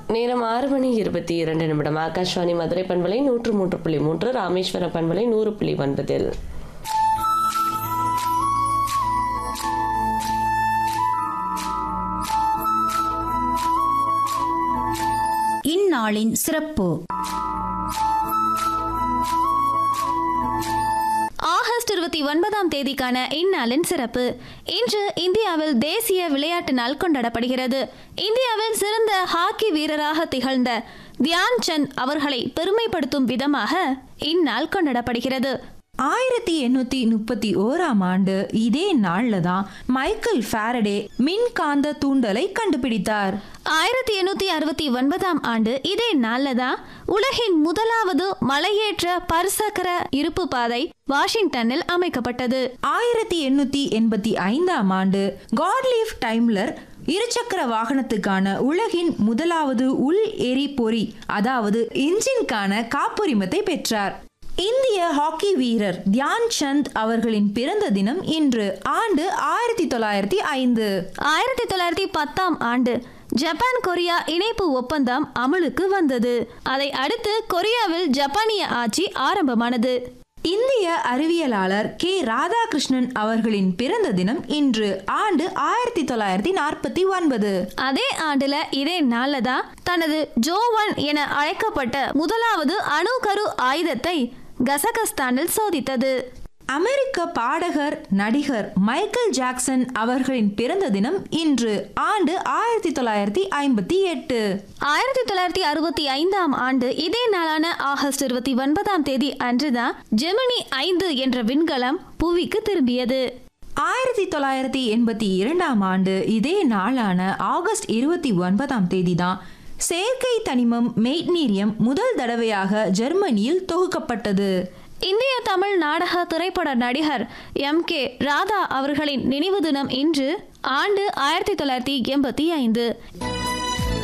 நேரம் ஆறு மணி இருபத்தி இரண்டு நிமிடம் ஆகாஷ்வாணி மதுரை பண்பலை நூற்று மூன்று புள்ளி மூன்று ராமேஸ்வரம் பண்பலை நூறு புள்ளி ஒன்பதில் இந்நாளின் சிறப்பு ஆகஸ்ட் இருபத்தி ஒன்பதாம் தேதிக்கான இந்நாளின் சிறப்பு இன்று இந்தியாவில் தேசிய விளையாட்டு நாள் கொண்டாடப்படுகிறது இந்தியாவில் சிறந்த ஹாக்கி வீரராக திகழ்ந்த தியான் சந்த் அவர்களை பெருமைப்படுத்தும் விதமாக இந்நாள் கொண்டாடப்படுகிறது ஆயிரத்தி எண்ணூத்தி முப்பத்தி ஓராம் ஆண்டு இதே நாள்ல தான் மைக்கேல் ஃபாரடே மின்காந்த தூண்டலை கண்டுபிடித்தார் ஆயிரத்தி எண்ணூத்தி அறுபத்தி ஒன்பதாம் ஆண்டு இதே நாள்ல தான் உலகின் முதலாவது மலையேற்ற பரிசக்கர இருப்பு பாதை வாஷிங்டனில் அமைக்கப்பட்டது ஆயிரத்தி எண்ணூத்தி எண்பத்தி ஐந்தாம் ஆண்டு காட்லீஃப் டைம்லர் இருசக்கர வாகனத்துக்கான உலகின் முதலாவது உள் எரிபொறி அதாவது இன்ஜின்கான காப்புரிமத்தை பெற்றார் இந்திய ஹாக்கி வீரர் தியான் சந்த் அவர்களின் பிறந்த தினம் இன்று ஆண்டு ஆயிரத்தி தொள்ளாயிரத்தி ஐந்து ஆயிரத்தி தொள்ளாயிரத்தி பத்தாம் ஆண்டு ஜப்பான் கொரியா இணைப்பு ஒப்பந்தம் அமலுக்கு வந்தது அதை அடுத்து கொரியாவில் ஜப்பானிய ஆட்சி ஆரம்பமானது இந்திய அறிவியலாளர் கே ராதாகிருஷ்ணன் அவர்களின் பிறந்த தினம் இன்று ஆண்டு ஆயிரத்தி தொள்ளாயிரத்தி நாற்பத்தி ஒன்பது அதே ஆண்டுல இதே நாள்ல தான் தனது ஜோவன் என அழைக்கப்பட்ட முதலாவது அணுகரு ஆயுதத்தை கசகஸ்தானில் சோதித்தது அமெரிக்க பாடகர் நடிகர் மைக்கேல் ஜாக்சன் அவர்களின் பிறந்த தினம் இன்று ஆண்டு ஆயிரத்தி தொள்ளாயிரத்தி ஐம்பத்தி எட்டு ஆயிரத்தி தொள்ளாயிரத்தி அறுபத்தி ஐந்தாம் ஆண்டு இதே நாளான ஆகஸ்ட் இருபத்தி ஒன்பதாம் தேதி அன்றுதான் ஜெமினி ஐந்து என்ற விண்கலம் புவிக்கு திரும்பியது ஆயிரத்தி தொள்ளாயிரத்தி எண்பத்தி இரண்டாம் ஆண்டு இதே நாளான ஆகஸ்ட் இருபத்தி ஒன்பதாம் தேதி தான் செயற்கை தனிமம் மெய்ட்னீரியம் முதல் தடவையாக ஜெர்மனியில் தொகுக்கப்பட்டது இந்திய தமிழ் நாடக திரைப்பட நடிகர் எம் கே ராதா அவர்களின் நினைவு தினம் இன்று ஆண்டு ஆயிரத்தி தொள்ளாயிரத்தி எண்பத்தி ஐந்து